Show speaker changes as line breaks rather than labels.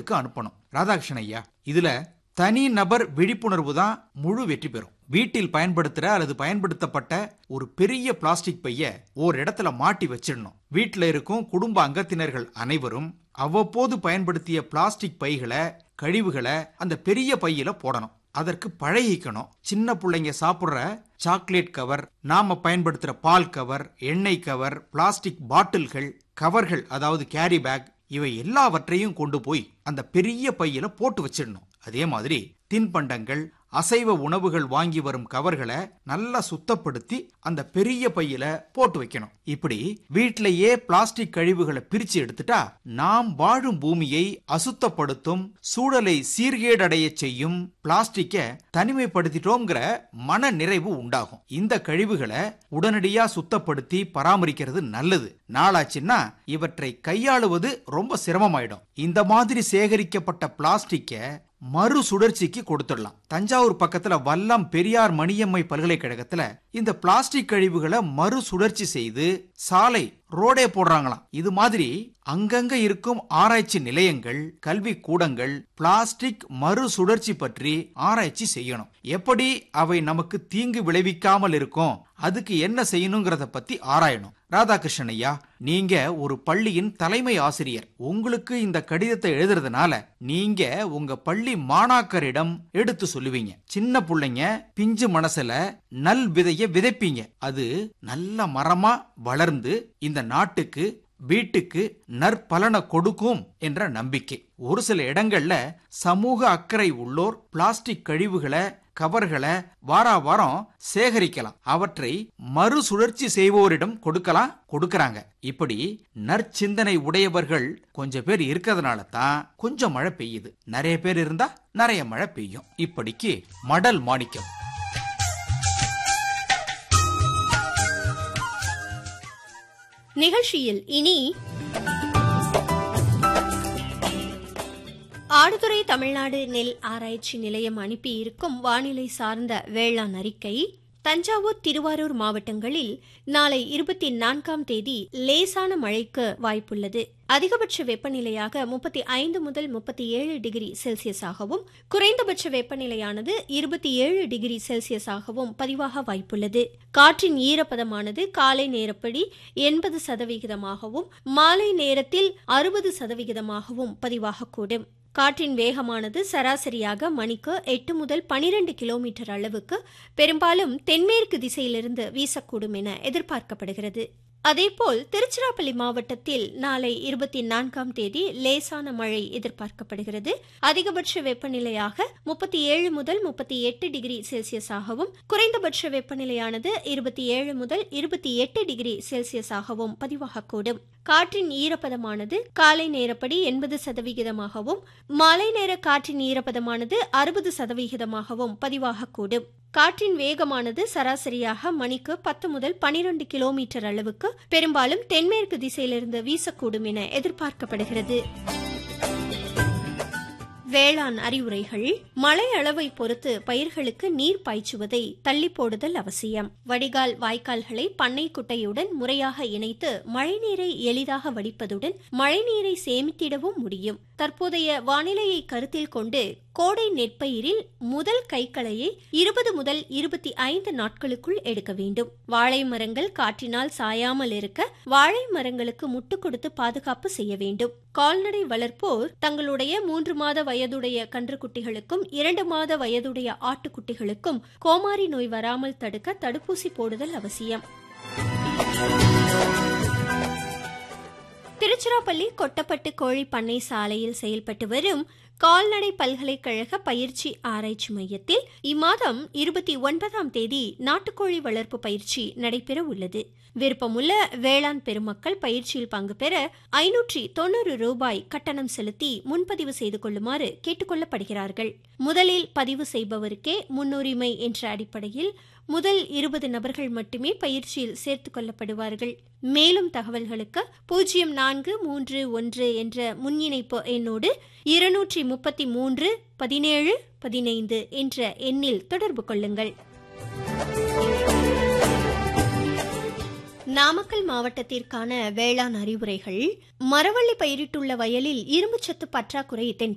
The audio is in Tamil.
ஸ்கூலுக்கு அனுப்பணும் ராதாகிருஷ்ணன் ஐயா இதுல தனி நபர் விழிப்புணர்வு தான் முழு வெற்றி பெறும் வீட்டில் பயன்படுத்துற அல்லது பயன்படுத்தப்பட்ட ஒரு பெரிய பிளாஸ்டிக் பைய ஒரு இடத்துல மாட்டி வச்சிடணும் வீட்டில் இருக்கும் குடும்ப அங்கத்தினர்கள் அனைவரும் அவ்வப்போது பயன்படுத்திய பிளாஸ்டிக் பைகளை கழிவுகளை அந்த பெரிய பையில போடணும் அதற்கு பழகிக்கணும் சின்ன பிள்ளைங்க சாப்பிட்ற சாக்லேட் கவர் நாம பயன்படுத்துற பால் கவர் எண்ணெய் கவர் பிளாஸ்டிக் பாட்டில்கள் கவர்கள் அதாவது கேரி பேக் இவை எல்லாவற்றையும் கொண்டு போய் அந்த பெரிய பையில போட்டு வச்சிடணும் அதே மாதிரி தின்பண்டங்கள் அசைவ உணவுகள் வாங்கி வரும் கவர்களை நல்லா சுத்தப்படுத்தி அந்த பெரிய பையில போட்டு வைக்கணும் இப்படி வீட்டிலேயே பிளாஸ்டிக் கழிவுகளை பிரிச்சு எடுத்துட்டா நாம் வாழும் பூமியை அசுத்தப்படுத்தும் சூழலை சீர்கேடடைய செய்யும் பிளாஸ்டிக்கை தனிமைப்படுத்திட்டோங்கிற மன நிறைவு உண்டாகும் இந்த கழிவுகளை உடனடியா சுத்தப்படுத்தி பராமரிக்கிறது நல்லது நாளாச்சுன்னா இவற்றை கையாளுவது ரொம்ப சிரமமாயிடும் இந்த மாதிரி சேகரிக்கப்பட்ட பிளாஸ்டிக்கை மறு சுழற்சிக்கு கொடுத்துடலாம் தஞ்சாவூர் பக்கத்துல வல்லம் பெரியார் மணியம்மை பல்கலைக்கழகத்துல இந்த பிளாஸ்டிக் கழிவுகளை மறு சுழற்சி செய்து சாலை ரோடே போடுறாங்களாம் இது மாதிரி அங்கங்க இருக்கும் ஆராய்ச்சி நிலையங்கள் கல்வி கூடங்கள் பிளாஸ்டிக் மறு சுழற்சி பற்றி ஆராய்ச்சி செய்யணும் எப்படி அவை நமக்கு தீங்கு விளைவிக்காமல் இருக்கும் அதுக்கு என்ன செய்யணுங்கிறத பத்தி ஆராயணும் ராதாகிருஷ்ணன் ஐயா நீங்க ஒரு பள்ளியின் தலைமை ஆசிரியர் உங்களுக்கு இந்த கடிதத்தை எழுதுறதுனால நீங்க உங்க பள்ளி மாணாக்கரிடம் எடுத்து சொல்லுவீங்க சின்ன பிள்ளைங்க பிஞ்சு மனசுல நல் விதைய விதைப்பீங்க அது நல்ல மரமா வளர்ந்து இந்த நாட்டுக்கு வீட்டுக்கு நற்பலனை கொடுக்கும் என்ற நம்பிக்கை ஒரு சில இடங்கள்ல சமூக அக்கறை உள்ளோர் பிளாஸ்டிக் கழிவுகளை கவர்களை வாரா வாரம் சேகரிக்கலாம் அவற்றை மறுசுழற்சி செய்வோரிடம் கொடுக்கலாம் கொடுக்கறாங்க இப்படி நற்சிந்தனை உடையவர்கள் கொஞ்சம் பேர் இருக்கிறதுனால தான் கொஞ்சம் மழை பெய்யுது நிறைய பேர் இருந்தா நிறைய மழை பெய்யும் இப்படிக்கு மடல் மாணிக்கம்
நிகழ்ச்சியில் இனி ஆடுதுறை தமிழ்நாடு நெல் ஆராய்ச்சி நிலையம் அனுப்பியிருக்கும் வானிலை சார்ந்த வேளாண் அறிக்கை தஞ்சாவூர் திருவாரூர் மாவட்டங்களில் நாளை இருபத்தி நான்காம் தேதி லேசான மழைக்கு வாய்ப்புள்ளது அதிகபட்ச வெப்பநிலையாக முப்பத்தி ஐந்து முதல் முப்பத்தி ஏழு டிகிரி செல்சியஸாகவும் குறைந்தபட்ச வெப்பநிலையானது இருபத்தி ஏழு டிகிரி செல்சியஸாகவும் பதிவாக வாய்ப்புள்ளது காற்றின் ஈரப்பதமானது காலை நேரப்படி எண்பது சதவிகிதமாகவும் மாலை நேரத்தில் அறுபது சதவிகிதமாகவும் பதிவாகக்கூடும் காற்றின் வேகமானது சராசரியாக மணிக்கு எட்டு முதல் பனிரெண்டு கிலோமீட்டர் அளவுக்கு பெரும்பாலும் தென்மேற்கு திசையிலிருந்து வீசக்கூடும் என எதிர்பார்க்கப்படுகிறது அதேபோல் திருச்சிராப்பள்ளி மாவட்டத்தில் நாளை இருபத்தி நான்காம் தேதி லேசான மழை எதிர்பார்க்கப்படுகிறது அதிகபட்ச வெப்பநிலையாக முப்பத்தி ஏழு முதல் முப்பத்தி எட்டு டிகிரி செல்சியஸாகவும் குறைந்தபட்ச வெப்பநிலையானது இருபத்தி ஏழு முதல் இருபத்தி எட்டு டிகிரி செல்சியஸாகவும் பதிவாகக்கூடும் காற்றின் ஈரப்பதமானது காலை நேரப்படி எண்பது சதவிகிதமாகவும் மாலை நேர காற்றின் ஈரப்பதமானது அறுபது சதவிகிதமாகவும் பதிவாகக்கூடும் காற்றின் வேகமானது சராசரியாக மணிக்கு பத்து முதல் பனிரெண்டு கிலோமீட்டர் அளவுக்கு பெரும்பாலும் தென்மேற்கு திசையிலிருந்து வீசக்கூடும் என எதிர்பார்க்கப்படுகிறது வேளாண் அறிவுரைகள் மழை அளவை பொறுத்து பயிர்களுக்கு நீர் பாய்ச்சுவதை தள்ளி போடுதல் அவசியம் வடிகால் வாய்க்கால்களை பண்ணை குட்டையுடன் முறையாக இணைத்து மழைநீரை எளிதாக வடிப்பதுடன் மழைநீரை சேமித்திடவும் முடியும் தற்போதைய வானிலையை கருத்தில் கொண்டு கோடை நெற்பயிரில் முதல் கைக்களையை இருபது முதல் இருபத்தி ஐந்து நாட்களுக்குள் எடுக்க வேண்டும் வாழை மரங்கள் காற்றினால் சாயாமல் இருக்க வாழை மரங்களுக்கு முட்டு கொடுத்து பாதுகாப்பு செய்ய வேண்டும் கால்நடை வளர்ப்போர் தங்களுடைய மூன்று மாத வயதுடைய கன்றுக்குட்டிகளுக்கும் இரண்டு மாத வயதுடைய ஆட்டுக்குட்டிகளுக்கும் கோமாரி நோய் வராமல் தடுக்க தடுப்பூசி போடுதல் அவசியம் திருச்சிராப்பள்ளி கொட்டப்பட்டு கோழி பண்ணை சாலையில் செயல்பட்டு வரும் கால்நடை பல்கலைக்கழக பயிற்சி ஆராய்ச்சி மையத்தில் இம்மாதம் இருபத்தி ஒன்பதாம் தேதி நாட்டுக்கோழி வளர்ப்பு பயிற்சி நடைபெற உள்ளது விருப்பமுள்ள வேளாண் பெருமக்கள் பயிற்சியில் பங்கு பெற ஐநூற்றி தொண்ணூறு ரூபாய் கட்டணம் செலுத்தி முன்பதிவு செய்து கொள்ளுமாறு கேட்டுக்கொள்ளப்படுகிறார்கள் முதலில் பதிவு செய்பவருக்கே முன்னுரிமை என்ற அடிப்படையில் முதல் இருபது நபர்கள் மட்டுமே பயிற்சியில் சேர்த்துக் கொள்ளப்படுவார்கள் மேலும் தகவல்களுக்கு பூஜ்ஜியம் நான்கு மூன்று ஒன்று என்ற முன்னிணைப்பு எண்ணோடு இருநூற்றி முப்பத்தி மூன்று பதினேழு பதினைந்து என்ற எண்ணில் தொடர்பு கொள்ளுங்கள் நாமக்கல் மாவட்டத்திற்கான வேளாண் அறிவுரைகள் மரவள்ளி பயிரிட்டுள்ள வயலில் இரும்புச்சத்து பற்றாக்குறை தென்